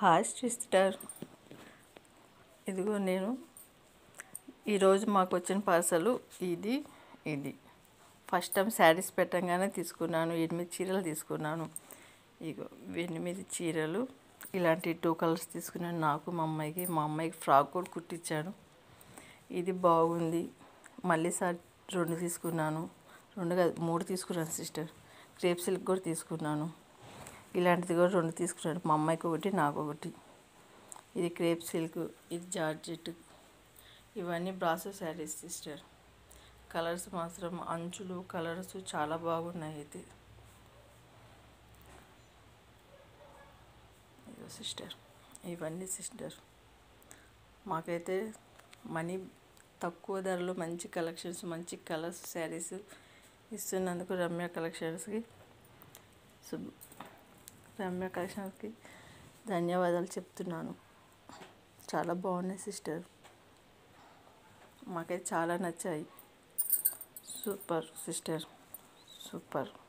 hi sister ఇదిగో నేను ఈరోజు మాకు వచ్చిన పార్సల్ ఇది ఇది ఫస్ట్ టైం శారీస్ పెట్టంగానే తీసుకున్నాను ఎనిమిది చీరలు తీసుకున్నాను ఇగో ఎనిమిది చీరలు ఇలాంటి టూ కలర్స్ తీసుకున్నాను నాకు మా అమ్మాయికి మా అమ్మాయికి ఫ్రాక్ కూడా కుట్టించాను ఇది బాగుంది మళ్ళీ సారి రెండు తీసుకున్నాను రెండు కాదు మూడు తీసుకున్నాను సిస్టర్ క్రేప్ సిల్క్ కూడా తీసుకున్నాను ఇలాంటిది కూడా రెండు తీసుకున్నాను మా అమ్మాయికి ఒకటి నాకు ఒకటి ఇది క్రేప్ సిల్క్ ఇది జార్జెట్ ఇవన్నీ బ్రాసో శారీస్ సిస్టర్ కలర్స్ మాత్రం అంచులు కలర్స్ చాలా బాగున్నాయి అయితే ఇదిగో సిస్టర్ ఇవన్నీ సిస్టర్ మాకైతే మనీ తక్కువ ధరలో మంచి కలెక్షన్స్ మంచి కలర్స్ శారీస్ ఇస్తున్నందుకు రమ్య కలెక్షన్స్కి శుభ్ రమ్య కలెక్షన్స్కి ధన్యవాదాలు చెప్తున్నాను చాలా బాగున్నాయి సిస్టర్ మాకైతే చాలా నచ్చాయి సూపర్ సిస్టర్ సూపర్